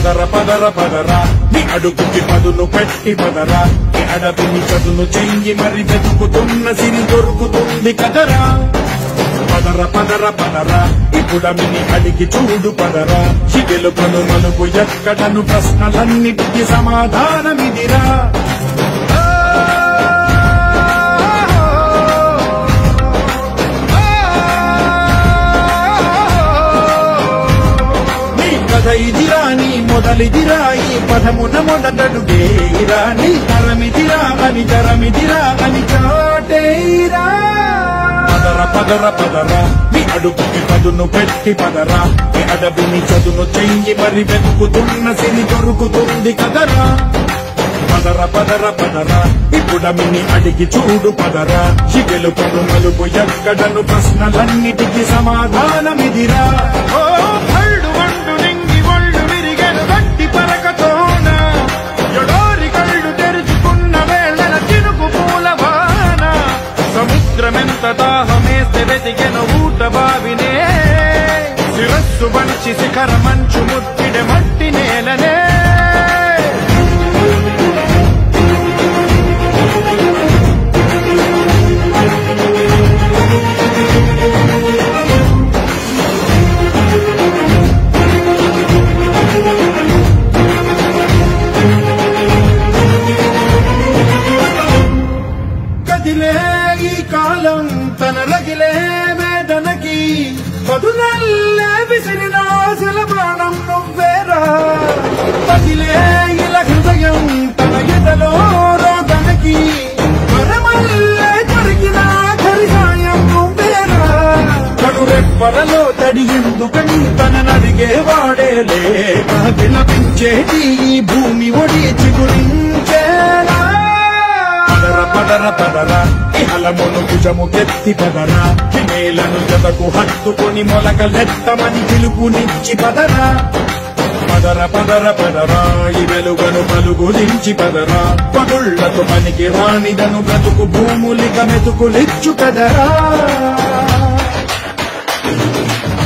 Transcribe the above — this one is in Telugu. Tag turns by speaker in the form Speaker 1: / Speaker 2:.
Speaker 1: పదర పదర పదరా నీ అడుగుకి పదును పెట్టి పదరా నీ అడవిని చదును చెయ్యి మరి వెతుకుతున్న సిరి దొరుకుతుంది కదరా పదర పదర పదరా ఇప్పుడమిని అడిగి చూడు పదరా చిగెలు పను మలుపు ఎక్కడను ప్రశ్నలన్నిటికీ సమాధానమిదిరా నీ కథ ఇదిరా నీ మొదలిదిరా ఈ పదమున మొదటడుగేరా నీ తరమిదిరా అని తరమిదిరా అని చాటేరా పదర పదర పదరా నీ అడుగుకి పదును పెట్టి పదరా నీ అడవిని చదును చెయ్యి మరి వెతుకుతున్న సిరి దొరుకుతుంది కదరా పదర పదర పదరా ఇప్పుడమిని అడిగి చూడు పదరా చిగెలు పను మలుపు ఎక్కడను ప్రశ్నలన్నిటికీ సమాధానమిదిరా ఓ కళ్ళు వండు నింగి ఒళ్ళు విరిగెను గట్టి పరకతోన ఎడోరి కళ్ళు తెరుచుకున్న వేళన చినుకు పూల వాన సముద్రమెంత దాహమేస్తే వెతికెను ఊట బావినే శిరస్సు వంచి శిఖర మంచు ముత్తిడె మట్టి నేలనే కదిలే ఈ కాలం తన లగిలే వేదనకి పదునల్లే విసిరిన ఆశల ప్రాణం నువ్వేరా కదిలే ఇలా హృదయం తన ఎదలో రోదనకి వరమల్లే జరిగిన ఆఖరి సాయం నువ్వేరా కడురెప్పరలో తడి ఎందుకని తన నడిగే వాడేలే విలపించేటి ఈ భూమి ఒడి చిగురించేలా పదర పదర పదర ఇహలమును భుజము కెత్తి పదర నేలను జతకు హత్తుకొని మొలకలెత్తమని పిలుపునిచ్చి పదరా పదర పదర పదరా ఈ వెలుగను పలుగులించి పదరా పగుళ్లకు పనికి రానిదను బ్రతుకు భూములిక మెతుకులిచ్చు కదరా